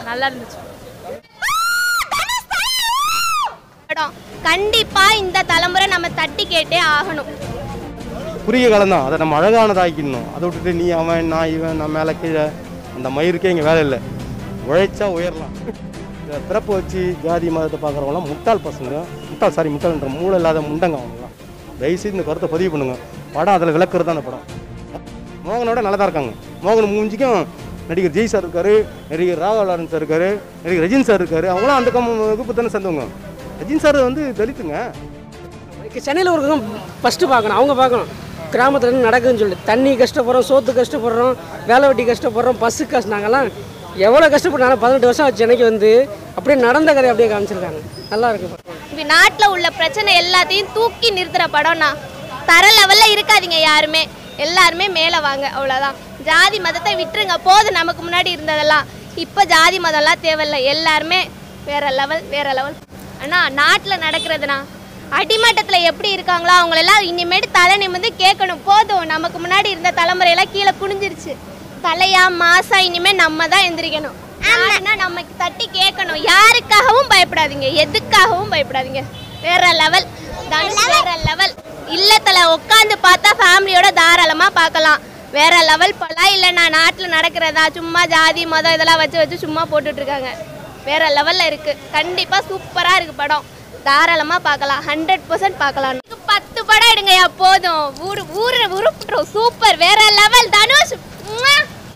நல்லா இருந்துச்சு படம் கண்டிப்பா இந்த தலைமுறை நம்ம தட்டி கேட்டே ஆகணும் குறுகிய காலம் தான் அதை நம்ம அழகானதாக்கிடணும் அதை விட்டுட்டு நீ அவன் நான் இவன் நான் மேலே கீழே அந்த மயிருக்கே இங்கே வேலை இல்லை உழைச்சா உயரலாம் இந்த பிறப்பு வச்சு ஜாதி மதத்தை பார்க்குறவங்களாம் முட்டாள் பசங்க முட்டாள் சாரி முட்டாள்ன்ற மூளை இல்லாத முண்டங்க அவங்களாம் தயவுசெய்து இந்த கருத்தை பதிவு பண்ணுங்க படம் அதில் விளக்குறது அந்த படம் மோகனோட நல்லா தான் இருக்காங்க மோகன் மூஞ்சிக்கும் நடிகர் ஜெய் சார் இருக்காரு நடிகர் ராகவ லாரன்ஸ் சார் இருக்காரு நடிகர் ரஜினி சார் இருக்காரு அவங்களாம் அந்த கம் வகுப்பு தானே சேர்ந்தவங்க ரஜினி சார் வந்து தலித்துங்க சென்னையில் ஒரு ஃபஸ்ட்டு பார்க்கணும் அவங்க பார்க்கணும் கிராமத்துல என்ன நடக்குதுன்னு சொல்லி தண்ணி கஷ்டப்படுறோம் சோத்து கஷ்டப்படுறோம் வேலை வெட்டி கஷ்டப்படுறோம் பஸ்ஸு கஷ்டம் நாங்கெல்லாம் எவ்வளோ கஷ்டப்பட்டாலும் பதினெட்டு வருஷம் ஆச்சு சென்னைக்கு வந்து அப்படியே நடந்த கதை அப்படியே காமிச்சிருக்காங்க நல்லா இருக்கு படம். இப்ப நாட்டுல உள்ள பிரச்சனை எல்லாத்தையும் தூக்கி நிறுத்துற படம்னா தர லெவல்ல இருக்காதீங்க யாருமே எல்லாருமே மேல வாங்க அவ்வளவுதான் ஜாதி மதத்தை விட்டுருங்க போதும் நமக்கு முன்னாடி இருந்ததெல்லாம் இப்ப ஜாதி மதம்லாம் தேவையில்ல எல்லாருமே வேற லெவல் வேற லெவல் ஆனா நாட்டுல நடக்கிறதுனா அடிமட்டத்துல எப்படி இருக்காங்களோ அவங்களெல்லாம் இனிமேட்டு தலை நிமிர்ந்து கேட்கணும் போதும் நமக்கு முன்னாடி இருந்த தலைமுறையெல்லாம் கீழே குனிஞ்சிருச்சு தலையா மாசா இனிமே நம்ம தான் எந்திரிக்கணும் நாடுனா நமக்கு தட்டி கேட்கணும் யாருக்காகவும் பயப்படாதீங்க எதுக்காகவும் பயப்படாதீங்க வேற லெவல் வேற லெவல் இல்லத்துல உட்காந்து பார்த்தா ஃபேமிலியோட தாராளமா பார்க்கலாம் வேற லெவல் போலாம் இல்லை நான் நாட்டில் நடக்கிறதா சும்மா ஜாதி மதம் இதெல்லாம் வச்சு வச்சு சும்மா போட்டுட்டு இருக்காங்க வேற லெவல்ல இருக்கு கண்டிப்பா சூப்பரா இருக்கு படம் தாராளமா பார்க்கலாம் ஹண்ட்ரட் பர்சன்ட் பார்க்கலாம் பத்து படம் எடுங்கய்யா போதும் ஊரு ஊரு உருப்பிட்டுரும் சூப்பர் வேற லெவல் தனுஷ் உம்மா.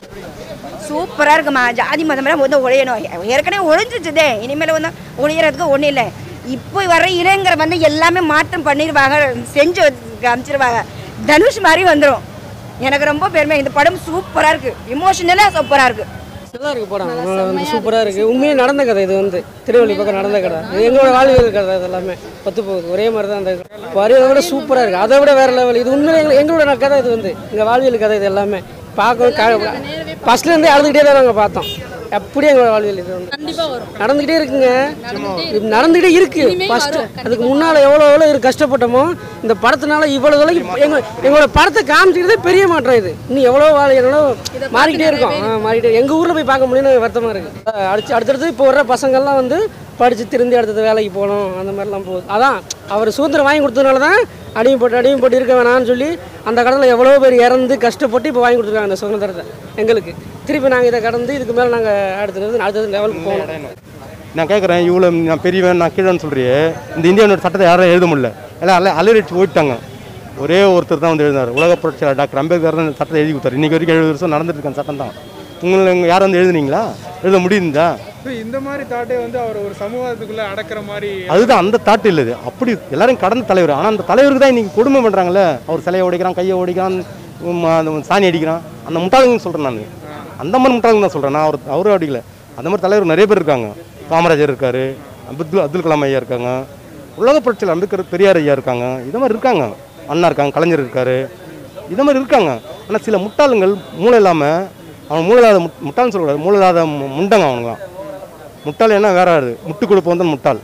சூப்பராக இருக்குமா ஜாதி மதம் எல்லாம் வந்து ஒழியணும் ஏற்கனவே ஒழிஞ்சிச்சுதே இனிமேல் வந்து ஒழியறதுக்கு ஒன்றும் இல்லை இப்போ வர இளைஞர் வந்து எல்லாமே மாற்றம் பண்ணிடுவாங்க செஞ்சு வச்சு காமிச்சிருவாங்க தனுஷ் மாதிரி வந்துடும் எனக்கு ரொம்ப பெருமை இந்த படம் சூப்பராக இருக்குது இமோஷனலாக சூப்பராக இருக்குது நல்லா இருக்கு படம் நல்லா வந்து சூப்பராக இருக்குது உண்மையே நடந்த கதை இது வந்து திருவள்ளி பக்கம் நடந்த கதை இது எங்களோட வாழ்வியல் கதை இது எல்லாமே பத்து போகுது ஒரே மாதிரி தான் அந்த வரையை விட சூப்பராக இருக்குது அதை விட வேற லெவல் இது உண்மையிலே எங்க- எங்களோட கதை இது வந்து எங்கள் வாழ்வியல் கதை இது எல்லாமே பார்க்க ஃபஸ்ட்லேருந்தே அழுதுகிட்டே தான் நாங்கள் பார்த்தோம் அப்படியே எங்களோட வாழ்வியல் இது வந்து நடந்துகிட்டே இருக்குங்க இது நடந்துகிட்டே இருக்கு ஃபர்ஸ்ட் அதுக்கு முன்னால எவ்வளோ எவ்வளோ இருக்கு கஷ்டப்பட்டோமோ இந்த படத்தினால இவ்வளோ தொலைக்கு எங்க எங்களோட படத்தை காமிச்சிக்கிறதே பெரிய மாற்றம் இது இன்னும் எவ்வளோ வாழ் எவ்வளோ மாறிக்கிட்டே இருக்கும் ஆ, மாறிக்கிட்டே எங்கள் ஊரில் போய் பார்க்க முடியும்னு வருத்தமாக இருக்குது அடுத்து அடுத்தடுத்து இப்போ வர்ற பசங்கள்லாம் வந்து படித்து திருந்தி அடுத்தது வேலைக்கு போகணும் அந்த மாதிரிலாம் போகுது அதான் அவர் சுதந்திரம் வாங்கி கொடுத்ததுனால தான் அடிமைப்பட்டு அடிமைப்பட்டு இருக்க வேணாம்னு சொல்லி அந்த கடலில் எவ்வளோ பேர் இறந்து கஷ்டப்பட்டு இப்போ வாங்கி கொடுத்துருக்காங்க அந்த சுதந்திரத்தை எங்களுக்கு திருப்பி நாங்கள் இதை கடந்து இதுக்கு மேலே நாங்கள் அடுத்தது அடுத்தது லெவலுக்கு போகணும் நான் கேட்குறேன் இவ்வளோ நான் பெரியவன் நான் கீழேன்னு சொல்றியே இந்த இந்தியாவோட சட்டத்தை யாரும் எழுத முடியல எல்லாம் அல அலறிச்சு போயிட்டாங்க ஒரே ஒருத்தர் தான் வந்து எழுதினார் உலக புரட்சியாளர் டாக்டர் அம்பேத்கர் தான் இந்த சட்டத்தை எழுதி கொடுத்தாரு இன்னைக்கு வரைக்கும் எழுபது வருஷம் நடந்துட்டு இருக்க சட்டம் தான் உங்களுக்கு யாரும் வந்து எழுதுனீங்களா எழுத முடியுதா So, இந்த மாதிரி தாட்டே வந்து அவர் ஒரு சமூகத்துக்குள்ள அடக்குற மாதிரி அதுதான் அந்த தாட்டு இல்லை இது அப்படி எல்லாரும் கடந்த தலைவர் ஆனால் அந்த தலைவருக்கு தான் இன்னைக்கு கொடுமை பண்ணுறாங்கல்ல அவர் சிலையை உடைக்கிறான் கையை உடைக்கிறான் உம், அந்த சாணி அடிக்கிறான் அந்த முட்டாளுங்க சொல்கிறேன் நான் அந்த மாதிரி முட்டாளுங்க தான் சொல்கிறேன் நான் அவர் அவரும் அடிக்கல அந்த மாதிரி தலைவர் நிறைய பேர் இருக்காங்க காமராஜர் இருக்காரு அப்துல் அப்துல் கலாம் ஐயா இருக்காங்க உலக புரட்சியில் அம்பேத்கர் பெரியார் ஐயா இருக்காங்க இது மாதிரி இருக்காங்க அண்ணா இருக்காங்க கலைஞர் இருக்காரு இது மாதிரி இருக்காங்க ஆனால் சில முட்டாளுங்கள் மூளை இல்லாமல் அவன் மூளை இல்லாத முட்- முட்டாள்னு சொல்லக்கூடாது மூளை இல்லாத மு- முண்டங்க அவனுங்களாம் முட்டாள் என்ன வேற ஆகுது முட்டு கொடுப்பு வந்து முட்டாள்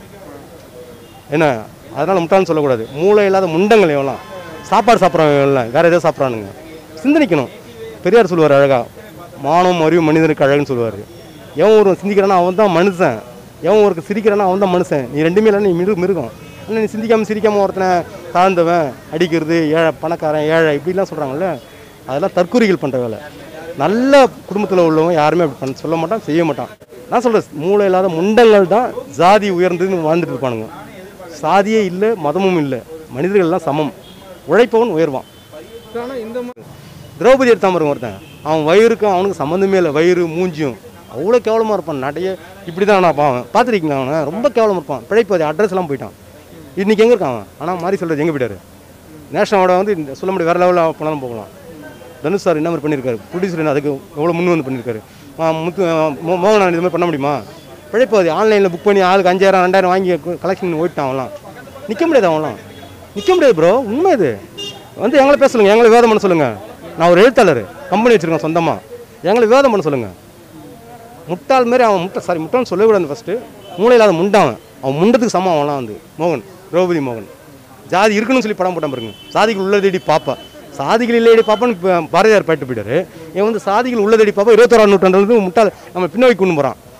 என்ன அதனால் முட்டாள்னு சொல்லக்கூடாது மூளை இல்லாத முண்டங்கள் எவ்வளோ சாப்பாடு சாப்பிட்றவங்க இல்லை வேற எதோ சாப்பிட்றானுங்க சிந்தனிக்கணும் பெரியார் சொல்லுவார் அழகா மானம் அறிவு மனிதனுக்கு அழகுன்னு சொல்லுவார் எவன் ஒரு சிந்திக்கிறானா அவன் தான் மனுஷன் எவன் ஒருக்கு சிரிக்கிறானா அவன் தான் மனுஷன் நீ ரெண்டுமே இல்லை நீ மிரு மிருகம் ஆனால் நீ சிந்திக்காமல் சிரிக்காமல் ஒருத்தனை தாழ்ந்தவன் அடிக்கிறது ஏழை பணக்காரன் ஏழை இப்படிலாம் சொல்கிறாங்கல்ல அதெல்லாம் தற்கொலைகள் பண்ணுற வேலை நல்ல குடும்பத்தில் உள்ளவங்க யாருமே அப்படி பண்ண சொல்ல மாட்டான் செய்ய மாட்டான் நான் சொல்கிறேன் மூளை இல்லாத முண்டங்கள் தான் ஜாதி உயர்ந்ததுன்னு வாழ்ந்துட்டு இருப்பானுங்க சாதியே இல்லை மதமும் இல்லை மனிதர்கள்லாம் சமம் உழைப்பவன் உயர்வான் ஆனா இந்த மாதிரி திரௌபதி எடுத்தாம இருக்கும் ஒருத்தன் அவன் வயிறுக்கும் அவனுக்கு சம்மந்தமே இல்லை வயிறு மூஞ்சியும் அவ்வளோ கேவலமாக இருப்பான் நிறைய இப்படி தான் நான் பாவன் பார்த்துருக்கீங்களா அவனை ரொம்ப கேவலமாக இருப்பான் பிழைப்பது அட்ரஸ்லாம் போயிட்டான் இன்னைக்கு எங்கே இருக்கான் அவன் ஆனால் மாதிரி சொல்கிறது எங்கே போயிட்டாரு நேஷனலோட வந்து இந்த சொல்ல முடியும் வேறு லெவலில் போனாலும் போகலாம் தனுஷ் சார் என்ன மாதிரி பண்ணியிருக்காரு ப்ரொடியூசர் அதுக்கு எவ்வளோ முன் வந்து பண்ணியிருக்காரு ஆ, முத்து ஆ, மோ- மோகனான் இது மாதிரி பண்ண முடியுமா பிழைப்பது ஆன்லைனில் புக் பண்ணி ஆளுக்கு அஞ்சாயிரம் ரெண்டாயிரம் வாங்கி கலெக்ஷன் ஓயிட்டான் அவன்லாம் நிற்க முடியாது அவன்லாம் நிற்க முடியாது ப்ரோ உண்மை இது வந்து எங்களை பேச சொல்லுங்கள் எங்களை வேதம் பண்ண சொல்லுங்கள் நான் ஒரு எழுத்தாளர் கம்பெனி வச்சுருக்கேன் சொந்தமாக எங்களை வேதம் பண்ண சொல்லுங்கள் முட்டாள் மாரி அவன் முட்டை சாரி முட்டாள்னு சொல்லவே கூடாது ஃபஸ்ட்டு மூளை இல்லாத முண்டாவன் அவன் முண்டத்துக்கு சமம் அவன்லாம் வந்து மோகன் திரௌபதி மோகன் ஜாதி இருக்குன்னு சொல்லி படம் போட்டான் பாருங்க சாதிகள் உள்ளதேடி பாப்பா சாதிகள் இல்லையடி பாப்பான்னு இப்ப பாரதியார் பாட்டு போயிட்டாரு இவன் வந்து சாதிகள் உள்ளதேடி பாப்பா இருபத்தோராம் நூற்றாண்டு முட்டாள் நம்ம பின்னோக்கி கொண்டு போகிறான்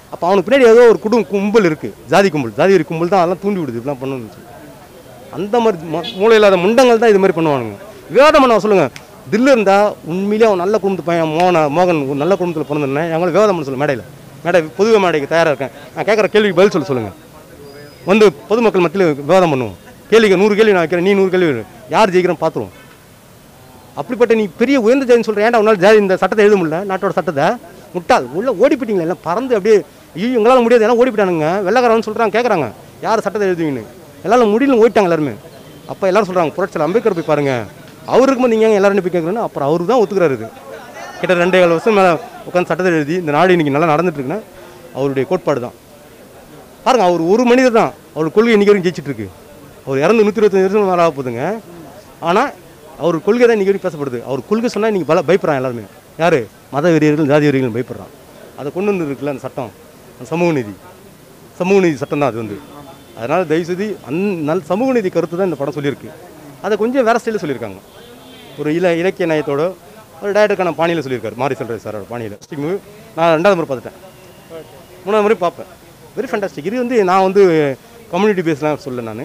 அப்போ அவனுக்கு பின்னாடி ஏதோ ஒரு குடும் கும்பல் இருக்குது ஜாதி கும்பல் ஜாதி வெறி கும்பல் தான் அதெல்லாம் தூண்டி விடுது இப்படிலாம் பண்ணணும்னு சொல்லி அந்த மாதிரி ம- மூளை இல்லாத முண்டங்கள் தான் இது மாதிரி பண்ணுவானுங்க விவாதம் பண்ண சொல்லுங்க தில்லு இருந்தா உண்மையிலேயே அவன் நல்ல குடும்பத்து பையன் மோகன மோகன் ஒரு நல்ல குடும்பத்தில் பிறந்திருந்தேன் எங்களை விவாதம் பண்ண சொல்லு மேடையில் மேடை பொது மேடைக்கு தயாராக இருக்கேன் நான் கேட்குற கேள்விக்கு பதில் சொல்ல சொல்லுங்கள் வந்து பொதுமக்கள் மத்தியில் விவாதம் பண்ணுவோம் கேள்விக்கு நூறு கேள்வி நான் வைக்கிறேன் நீ நூறு கேள்வி வை. யார் ஜெயிக்கிறோம் பார்த்துருவோம் அப்படிப்பட்ட நீ பெரிய உயர்ந்த ஜாதின்னு சொல்கிற ஏன்டா உன்னால் ஜாதி இந்த சட்டத்தை எழுத முடியல நாட்டோட சட்டத்தை முட்டாள் உள்ள ஓடி போயிட்டீங்களா எல்லாம் பறந்து அப்படியே ஐயோ எங்களால் முடியாது எல்லாம் ஓடி போயிட்டானுங்க வெள்ளக்காரன் சொல்கிறாங்க கேட்குறாங்க யார் சட்டத்தை எழுதுவீங்கன்னு எல்லாரும் முடியல ஓடிட்டாங்க எல்லாருமே அப்போ எல்லாரும் சொல்கிறாங்க புரட்சியில் அம்பேத்கர் போய் பாருங்க அவருக்கு போது நீங்கள் எல்லாரும் போய் கேட்குறேன்னு அப்புறம் அவரு தான் ஒத்துக்கிறாரு இது கிட்ட ரெண்டே கால் வருஷம் மேலே உட்காந்து சட்டத்தை எழுதி இந்த நாடு இன்னைக்கு நல்லா நடந்துட்டு இருக்குன்னா அவருடைய கோட்பாடு தான் பாருங்க அவர் ஒரு மனிதர் தான் அவர் கொள்கை இன்னைக்கு வரைக்கும் ஜெயிச்சிட்டு இருக்கு அவர் இறந்து நூற்றி இருபத்தஞ்சு வருஷம் மேலே ஆக போகுதுங்க ஆனால் அவர் கொள்கை தான் இன்னைக்கு வரைக்கும் பேசப்படுது அவர் கொள்கை சொன்னால் இன்னைக்கு பல பயப்படுறான் எல்லாருமே யார் மத வெறியர்கள் ஜாதி வெறியர்கள் பயப்படுறான் அதை கொண்டு வந்து இருக்குல்ல அந்த சட்டம் அந்த சமூக நீதி சமூக நீதி சட்டம் தான் அது வந்து அதனால் தயவுசெய்து அந் நல் சமூக நீதி கருத்து தான் இந்த படம் சொல்லியிருக்கு அதை கொஞ்சம் வேறு ஸ்டைலில் சொல்லியிருக்காங்க ஒரு இல இலக்கிய நயத்தோட ஒரு டேரக்டருக்கான பாணியில் சொல்லியிருக்காரு மாரி செல்வராஜ் சாரோட பாணியில் ஸ்டிக் மூவி நான் ரெண்டாவது முறை பார்த்துட்டேன் மூணாவது முறை பார்ப்பேன் வெரி ஃபேண்டாஸ்டிக் இது வந்து நான் வந்து கம்யூனிட்டி பேஸ்லாம் சொல்ல நான்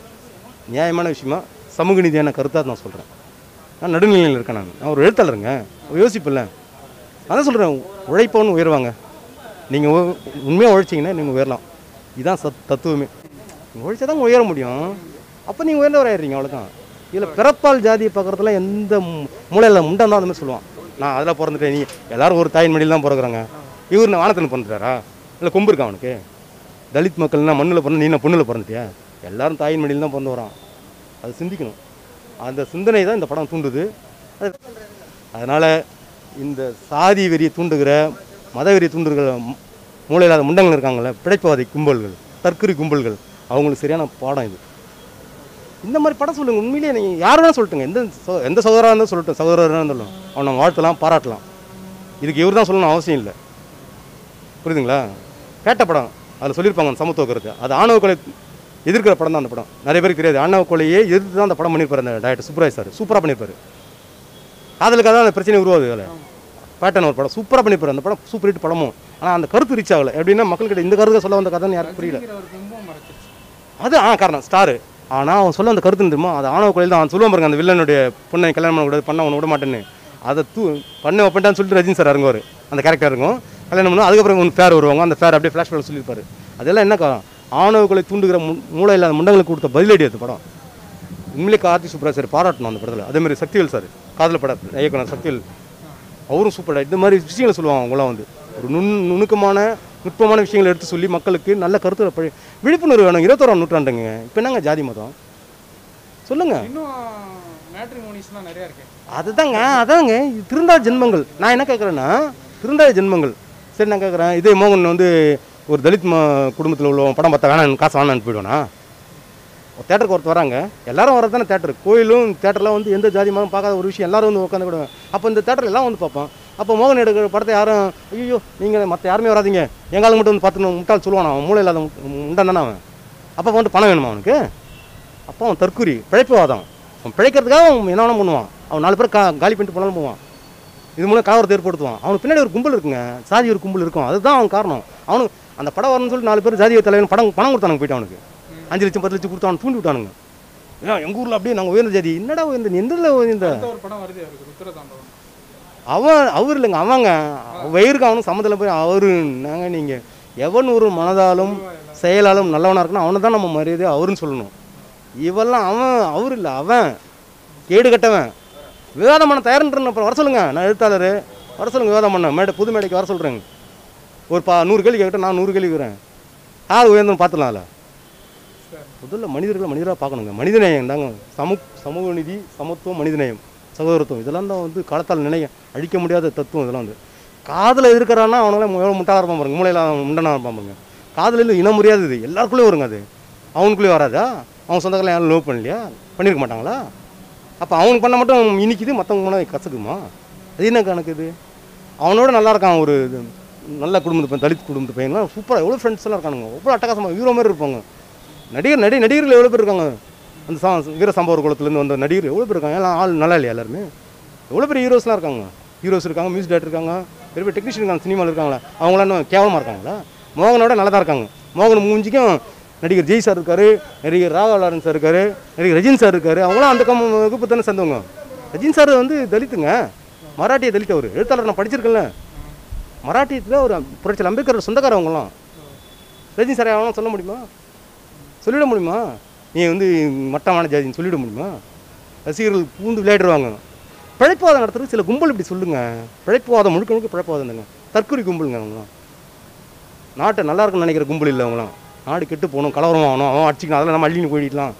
நியாயமான விஷயமா சமூக நீதியான கருத்தாக நான் சொல்கிறேன் நான் நடுநிலையில் இருக்கேன் நான் நான் ஒரு எழுத்தாளருங்க யோசிப்பில்ல அதான் சொல்கிறேன் உழைப்பவன் உயர்வாங்க நீங்கள் உண்மையாக உழைச்சிங்கன்னா நீங்கள் உயரலாம் இதுதான் சத் தத்துவமே நீங்கள் உழைச்சா தான் உயர முடியும் அப்போ நீங்கள் உயர்ந்தவர் ஆயிடுறீங்க அவ்வளோதான் இதில் பிறப்பால் ஜாதியை பார்க்குறதுல எந்த மூ- மூலையில் முண்டம் தான் அந்த மாதிரி சொல்லுவான் நான் அதில் பிறந்துட்டேன் நீ எல்லாரும் ஒரு தாயின் மடியில் தான் பிறகுறாங்க இவர் நான் வானத்தில் பிறந்துட்டாரா இல்லை கொம்பு இருக்கா அவனுக்கு தலித் மக்கள்னா மண்ணில் பிறந்து நீ நான் பொண்ணில் பிறந்துட்டியா எல்லாரும் தாயின் மடியில் தான் பிறந்து வரான் அது சிந்திக்கணும் அந்த சிந்தனை தான் இந்த படம் தூண்டுது அது அதனால் இந்த சாதி வெறியை தூண்டுகிற மத வெறியை தூண்டுகிற மு- மூளை இல்லாத முண்டங்கள் இருக்காங்கல்ல பிழைப்பவாதி கும்பல்கள் தற்கொலை கும்பல்கள் அவங்களுக்கு சரியான பாடம் இது இந்த மாதிரி படம் சொல்லுங்க உண்மையிலேயே நீங்கள் யார் வேணால் சொல்லட்டுங்க எந்த சோ- எந்த சகோதராக இருந்தாலும் சொல்லட்டும் சகோதரராக இருந்தாலும் அவனை வாழ்த்தலாம் பாராட்டலாம் இதுக்கு இவர் தான் சொல்லணும் அவசியம் இல்லை புரியுதுங்களா பேட்ட படம் அதில் சொல்லியிருப்பாங்க அந்த சமத்துவ கருத்து அது ஆணவ கொலை எதிர்க்கிற படம் தான் அந்த படம் நிறைய பேருக்கு தெரியாது ஆணவ கொலையே எதிர்த்து தான் அந்த படம் பண்ணியிருப்பாரு அந்த டைரக்டர் சூப்பராஜ் சார் சூப்பராக பண்ணியிருப்பாரு காதலுக்காக தான் அந்த பிரச்சனை உருவாகுது அதில் பேட்டன் ஒரு படம் சூப்பராக பண்ணியிருப்பாரு அந்த படம் சூப்பர் ஹிட் படமும் ஆனால் அந்த கருத்து ரீச் ஆகலை எப்படின்னா மக்கள்கிட்ட இந்த கருத்தை சொல்ல வந்த கதைன்னு யாருக்கும் புரியல ஒரு பிம்பம் மறைச்சிருச்சு அது ஆ காரணம் ஸ்டாரு ஆனால் அவன் சொல்ல அந்த கருத்து தெரியுமா அது ஆணவ கொலையில் தான் அவன் சொல்லுவான் பாருங்க அந்த வில்லனுடைய பொண்ணை கல்யாணம் பண்ணக்கூடாது பண்ண அவனை விட மாட்டேன்னு அதை தூ பண்ண வைப்பேன்டான்னு சொல்லிட்டு ரஜினி சார் இறங்குவார் அந்த கேரக்டர் இருக்கும் கல்யாணம் பண்ணுவோம் அதுக்கப்புறம் ஒன்று ஃபேர் வருவாங்க அந்த ஃபேர் அப்படியே ஃப்ளாஷ் பேக் சொல்லியிருப்பாரு அதெல்லாம் என்ன காரணம் ஆணவ கொலை தூண்டுகிற மு- மூளை இல்லாத முண்டங்களுக்கு கொடுத்த பதிலடி அது படம் உண்மையிலே கார்த்தி சுப்ராஜ் சார் பாராட்டணும் அந்த படத்தில் அதே மாதிரி சக்திவேல் சார் காதல் பட இயக்குனர் சக்திவேல் அவரும் சூப்பராக இந்த மாதிரி விஷயங்களை சொல்லுவாங்க அவங்களாம் வந்து ஒரு நுண் நுணுக்கமான நுட்பமான விஷயங்களை எடுத்து சொல்லி மக்களுக்கு நல்ல கருத்து பழி விழிப்புணர்வு வேணும் இருபத்தோராம் நூற்றாண்டுங்க இப்போ என்னங்க ஜாதி மதம் சொல்லுங்க இன்னும் மேட்ரிமோனிஸ்லாம் நிறைய இருக்கு அதுதாங்க அதாங்க இது திருந்தாத ஜென்மங்கள் நான் என்ன கேட்குறேன்னா திருந்தாத ஜென்மங்கள் சரி நான் கேட்குறேன் இதே மோகன் வந்து ஒரு தலித் ம குடும்பத்தில் உள்ள படம் பார்த்தா வேணாம் காசு வேணான்னு போயிடுவானா ஒரு தேட்டருக்கு ஒருத்தர் வராங்க எல்லாரும் வரது தானே தேட்டர் கோயிலும் தேட்டரில் வந்து எந்த ஜாதி மதம் பார்க்காத ஒரு விஷயம் எல்லாரும் வந்து உட்காந்து விடுவேன் அப்போ இந்த தேட்டர் எல்லாம் வந்து பார்ப்போம் அப்போ மோகன் எடுக்கிற படத்தை யாரும் ஐயோ நீங்கள் மற்ற யாருமே வராதீங்க எங்காலும் மட்டும் வந்து பார்த்துன்னு முட்டாள் சொல்லுவான் அவன் மூளை இல்லாத முண்டான் தானே அவன் அப்போ வந்துட்டு பணம் வேணுமா அவனுக்கு அப்போ அவன் தற்குறி பிழைப்புவாதம் அவன் பிழைக்கிறதுக்காக அவன் என்ன வேணா பண்ணுவான் அவன் நாலு பேர் கா காலி பண்ணிட்டு போனாலும் போவான் இது மூலம் கலவரத்தை ஏற்படுத்துவான் அவனுக்கு பின்னாடி ஒரு கும்பல் இருக்குங்க சாதி ஒரு கும்பல் இருக்கும் அதுதான் அவன் காரணம் அவனுக்கு அந்த படம் வரணும்னு சொல்லிட்டு நாலு பேர் ஜாதிய தலைவன் படம் பணம் கொடுத்தானுங்க போயிட்டு அவனுக்கு அஞ்சு லட்சம் பத்து லட்சம் கொடுத்து அவன் தூண்டி விட்டானுங்க ஏன் எங்கள் ஊரில் அப்படியே நாங்கள் உயர்ந்த ஜாதி என்னடா உயர்ந்த நீ எந்த உயர்ந்த அடுத்த ஒரு படம் வருது அவருக்கு ருத்ரதாண்டவம் அவன் அவர் இல்லைங்க அவங்க வயிறுக்கு அவனும் சம்மதில் போய் அவரு நாங்கள் நீங்கள் எவன் ஒரு மனதாலும் செயலாலும் நல்லவனாக இருக்கணும் அவனை தான் நம்ம மரியாதை அவருன்னு சொல்லணும் இவெல்லாம் அவன் அவர் இல்லை அவன் கேடு கட்டவன் விவாதம் பண்ண தயார்ன்ற அப்புறம் வர சொல்லுங்க நான் எழுத்தாளர் வர சொல்லுங்க விவாதம் பண்ண மேடை புது மேடைக்கு வர சொல்கிறேங்க ஒரு பா நூறு கேள்வி கேட்கட்டும் நான் நூறு கேள்வி கேட்குறேன் யார் உயர்ந்தோம் பார்த்துலாம்ல முதல்ல மனிதர்களை மனிதராக பார்க்கணுங்க மனிதநேயம் தாங்க சமு சமூக நீதி சமத்துவம் மனிதநேயம் சகோதரத்துவம் இதெல்லாம் தான் வந்து காலத்தால் நினைய அழிக்க முடியாத தத்துவம் இதெல்லாம் வந்து காதில் இருக்கிறான்னா அவனெல்லாம் எவ்வளோ முட்டாளாக இருப்பான் பாருங்க மூளையில் அவன் முண்டனாக இருப்பான் பாருங்க காதலில் இனம் முடியாது இது எல்லாருக்குள்ளேயும் வருங்க அது அவனுக்குள்ளேயும் வராதா அவன் சொந்தக்காரன் யாரும் லவ் பண்ணலையா பண்ணியிருக்க மாட்டாங்களா அப்போ அவனுக்கு பண்ண மட்டும் இனிக்குது மற்றவங்க பண்ண கசக்குமா அது என்ன கணக்கு இது அவனோட நல்லா இருக்கான் ஒரு இது, நல்ல குடும்பத்து பையன் தலித் குடும்பத்து பையன்லாம் சூப்பராக எவ்வளோ ஃப்ரெண்ட்ஸ் எல்லாம் இருக்கானுங்க எவ்வளோ அட்டகாசமாக ஹீரோ மாதிரி இருப்பாங்க நடிகர் நடி நடிகர்கள் எவ்வளோ பேர் இருக்காங்க அந்த சா வீர சம்பவ குளத்துலேருந்து வந்த நடிகர் எவ்வளோ பேர் இருக்காங்க எல்லாம் ஆள் நல்லா இல்லையா எல்லாருமே எவ்வளோ பெரிய ஹீரோஸ்லாம் இருக்காங்க ஹீரோஸ் இருக்காங்க மியூசிக் டேரக்டர் இருக்காங்க பெரிய பெரிய டெக்னீஷியன் இருக்காங்க சினிமாவில் இருக்காங்களா அவங்களாம் இன்னும் கேவலமாக இருக்காங்களா மோகனோட நல்லா தான் இருக்காங்க மோகன் மூஞ்சிக்கும் நடிகர் ஜெய் சார் இருக்காரு நடிகர் ராகவ லாரன்ஸ் சார் இருக்காரு நடிகர் ரஜினி சார் இருக்காரு அவங்களாம் அந்த கம் வகுப்பு தானே சேர்ந்தவங்க ரஜினி சார் வந்து தலித்துங்க மராட்டிய தலித் அவர் எழுத்தாளர் நான் படிச்சிருக்கேன்ல மராட்டியத்தில் ஒரு புரட்சி அம்பேத்கர் சொந்தக்காரவங்களாம் ரஜினி சார் அவங்களாம் சொல்ல முடியுமா சொல்லிட முடியுமா நீ வந்து மட்டமான ஜாதின்னு சொல்லிட முடியுமா ரசிகர்கள் பூந்து விளையாடுவாங்க பிழைப்புவாதம் நடத்துறது சில கும்பல் இப்படி சொல்லுங்க பிழைப்புவாதம் முழுக்க முழுக்க பிழைப்புவாதம் தாங்க தற்கொலை கும்பலுங்க அவங்களாம் நாட்டை நல்லா இருக்குன்னு நினைக்கிற கும்பல் இல்லை அவங்களாம் நாடு கெட்டு போகணும் கலவரம் ஆகணும் அவன் அடிச்சிக்கணும் அதெல்லாம் நம்ம அள்ளின்னு போயிடலாம்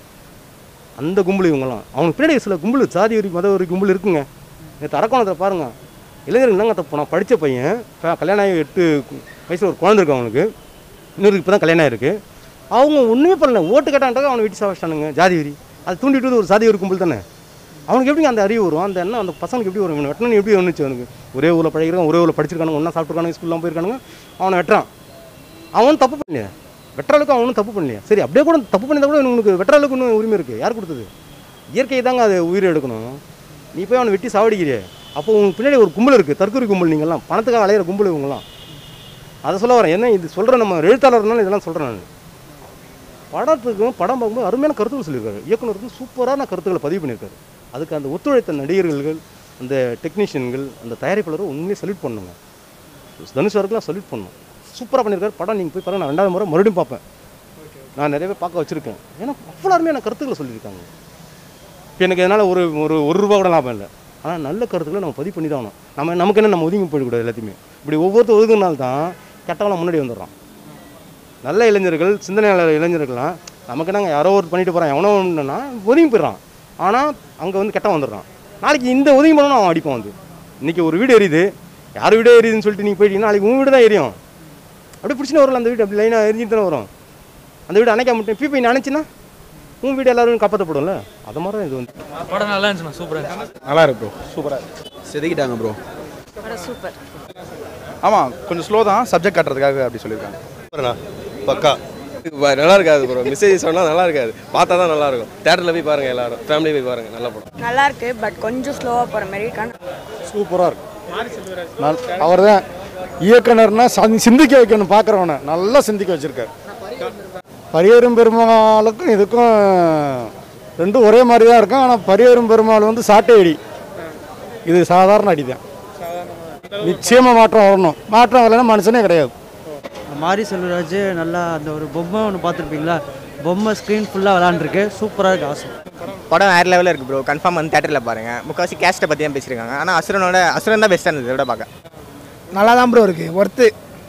அந்த கும்பல் இவங்களாம் அவனுக்கு பின்னாடி சில கும்பல் சாதி வரி மத வரி கும்பல் இருக்குங்க நேற்று அரக்கோணத்தை பாருங்க இளைஞர்கள் என்னங்க தப்பு பண்ணான் படித்த பையன் க- கல்யாணம் ஆகி எட்டு வயசில் ஒரு குழந்தை இருக்கு அவனுக்கு இன்னொரு இப்போ தான் கல்யாணம் ஆயிருக்கு அவங்க ஒன்றுமே பண்ணல ஓட்டு கேட்டான்ட்டாங்க அவனை வீட்டு சாவிச்சிட்டானுங்க ஜாதி வரி அது தூண்டிட்டு வந்து ஒரு சாதி வரி கும்பல் தானே அவனுக்கு எப்படிங்க அந்த அறிவு வரும் அந்த என்ன அந்த பசங்களுக்கு எப்படி வரும் இவனை வெட்டணும் எப்படி வந்துச்சு அவனுக்கு ஒரே ஊரில் படிக்கிறான் ஒரே ஊரில் படிச்சிருக்கானுங்க ஒன்றா சாப்பிட்ருக்கானுங்க ஸ்கூல்லாம் போயிருக்கானுங்க அவனை வெட்டுறான் அவன் தப்பு பண்ணலையே வெட்டுற அளவுக்கு அவனும் தப்பு பண்ணலையே சரி அப்படியே கூட தப்பு பண்ணியிருந்தா கூட உனக்கு வெட்டுற அளவுக்கு இன்னும் உரிமை இருக்குது யார் கொடுத்தது இயற்கை தாங்க அது உயிரை எடுக்கணும் நீ போய் அவனை வெட்டி சாவடிக்கிறியே அப்போ உங்க பின்னாடி ஒரு கும்பல் இருக்குது தற்கொலை கும்பல் நீங்கள்லாம் பணத்துக்காக அலையிற கும்பல் இவங்கலாம் அதை சொல்ல வரேன் என்ன இது சொல்கிற நம்ம எழுத்தாளர்னால இதெல்லாம் சொல்கிறேன் நான் படத்துக்கும் படம் பார்க்கும்போது அருமையான கருத்துக்கள் சொல்லியிருக்காரு இயக்குனர் வந்து சூப்பரான கருத்துக்களை பதிவு பண்ணியிருக்காரு அதுக்கு அந்த ஒத்துழைத்த நடிகர்கள் அந்த டெக்னீஷியன்கள் அந்த தயாரிப்பாளரும் உண்மையை சல்யூட் பண்ணுங்க தனுஷ் வரைக்கும் சல்யூட் பண்ணணும் சூப்பராக பண்ணியிருக்காரு படம் நீங்கள் போய் பாருங்க நான் ரெண்டாவது முறை மறுபடியும் பார்ப்பேன் நான் நிறைய பேர் பார்க்க வச்சுருக்கேன் ஏன்னா அவ்வளோ அருமையான கருத்துக்களை சொல்லியிருக்காங்க இப்போ எனக்கு இதனால் ஒரு ஒரு ஒரு ரூபா கூட லாபம் இல்லை ஆனால் நல்ல கருத்துக்களை நம்ம பதிவு பண்ணி தான் ஆகணும் நம்ம நமக்கு என்ன நம்ம ஒதுங்கி போயிடக்கூடாது எல்லாத்தையுமே இப்படி ஒவ்வொருத்தர் ஒதுக்குனால தான் கெட்டவெல்லாம் முன்னாடி வந்துடுறான் நல்ல இளைஞர்கள் சிந்தனையாளர் இளைஞர்கள்லாம் நமக்கு நாங்கள் யாரோ ஒரு பண்ணிட்டு போகிறான் எவனோ ஒன்றுனா ஒதுங்கி போயிடுறான் ஆனால் அங்கே வந்து கெட்டவன் வந்துடுறான் நாளைக்கு இந்த ஒதுங்கி போனோம்னா அவன் அடிப்பான் வந்து இன்றைக்கி ஒரு வீடு எரியுது யார் வீடு எரியுதுன்னு சொல்லிட்டு நீங்கள் போயிட்டீங்கன்னா நாளைக்கு உன் வீடு தான் எரியும் அப்படியே பிடிச்சின்னு வரல அந்த வீடு அப்படி லைனாக எரிஞ்சிட்டு தானே வரும் அந்த வீடு அணைக்க மட்டும் பீப்பை நினச்சின்னா உன் வீடு எல்லாரும் காப்பாற்றப்படும்ல அது மாதிரி தான் இது வந்து படம் நல்லா இருந்துச்சுண்ணா சூப்பராக இருந்துச்சு நல்லா இருக்கு ப்ரோ சூப்பராக செதுக்கிட்டாங்க ப்ரோ சூப்பர் ஆமாம் கொஞ்சம் ஸ்லோ தான் சப்ஜெக்ட் காட்டுறதுக்காக அப்படி சொல்லியிருக்காங்க பக்கா நல்லா இருக்காது ப்ரோ மெசேஜ் சொன்னால் நல்லா இருக்காது பார்த்தா தான் நல்லா இருக்கும் தேட்டரில் போய் பாருங்க எல்லாரும் ஃபேமிலி போய் பாருங்க நல்ல படம் நல்லா இருக்கு பட் கொஞ்சம் ஸ்லோவாக போகிற மாதிரி இருக்காங்க சூப்பராக இருக்கு அவர் தான் இயக்குனர்னா சந் சிந்திக்க வைக்கணும் பார்க்குறவனை நல்லா சிந்திக்க வச்சிருக்காரு பரியரும் பெருமாளுக்கும் இதுக்கும் ரெண்டும் ஒரே மாதிரி தான் இருக்கும் ஆனால் பரியரும் பெருமாள் வந்து சாட்டை அடி இது சாதாரண அடி தான் நிச்சயமாக மாற்றம் வரணும் மாற்றம் வரலைன்னா மனுஷனே கிடையாது மாரி செல்வராஜ் நல்லா அந்த ஒரு பொம்மை ஒன்று பார்த்துருப்பீங்களா பொம்மை ஸ்க்ரீன் ஃபுல்லாக விளாண்டுருக்கு சூப்பராக இருக்கு ஆசை படம் வேறு லெவலில் இருக்குது ப்ரோ கன்ஃபார்ம் வந்து தேட்டரில் பாருங்கள் முக்கால்வாசி கேஸ்ட்டை பற்றி தான் பேசியிருக்காங்க ஆனால் அசுரனோட அசுரன் தான் பெஸ்ட்டாக இருந்தது இதோட பார்க்க நல்லா தான் ப்ரோ இருக்குது ஒர்த்து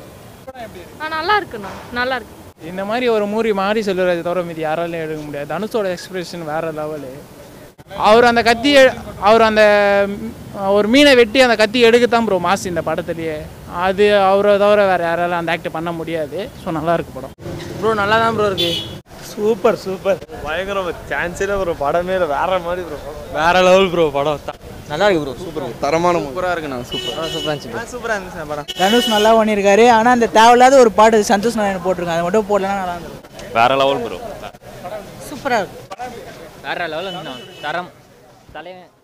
நல்லா இருக்குண்ணா நல்லா இருக்கு இந்த மாதிரி ஒரு மூவி மாறி செல்வராஜ் தவிர மீதி யாராலையும் எடுக்க முடியாது தனுஷோட எக்ஸ்பிரஷன் வேற லெவலு அவர் அந்த கத்தி எ- அவர் அந்த ம், ஒரு மீனை வெட்டி அந்த கத்தி எடுக்கத்தான் ப்ரோ மாசு இந்த படத்துலயே அது அவரை தவிர வேற யாராலும் அந்த ஆக்ட் பண்ண முடியாது ஸோ நல்லா இருக்கு படம் ப்ரோ நல்லா தான் ப்ரோ இருக்கு சூப்பர் சூப்பர் பயங்கரம் சான்ஸே ஒரு படமே இல்லை வேற மாதிரி ப்ரோ வேற லெவல் ப்ரோ படம் நல்லா இருக்கு ப்ரோ சூப்பர் தரமான சூப்பராக இருக்கு நான் சூப்பர் சூப்பராக இருந்துச்சு சூப்பராக இருந்துச்சு படம் தனுஷ் நல்லா பண்ணியிருக்காரு ஆனால் அந்த தேவையில்லாத ஒரு பாட்டு சந்தோஷ் நாராயணன் போட்டிருக்காங்க அதை மட்டும் போடலன்னா நல்லா இருந்திருக்கும் வேற லெவல் ப்ரோ சூப்பராக இருக்கு வேற லெவல் தரம் தலைவன்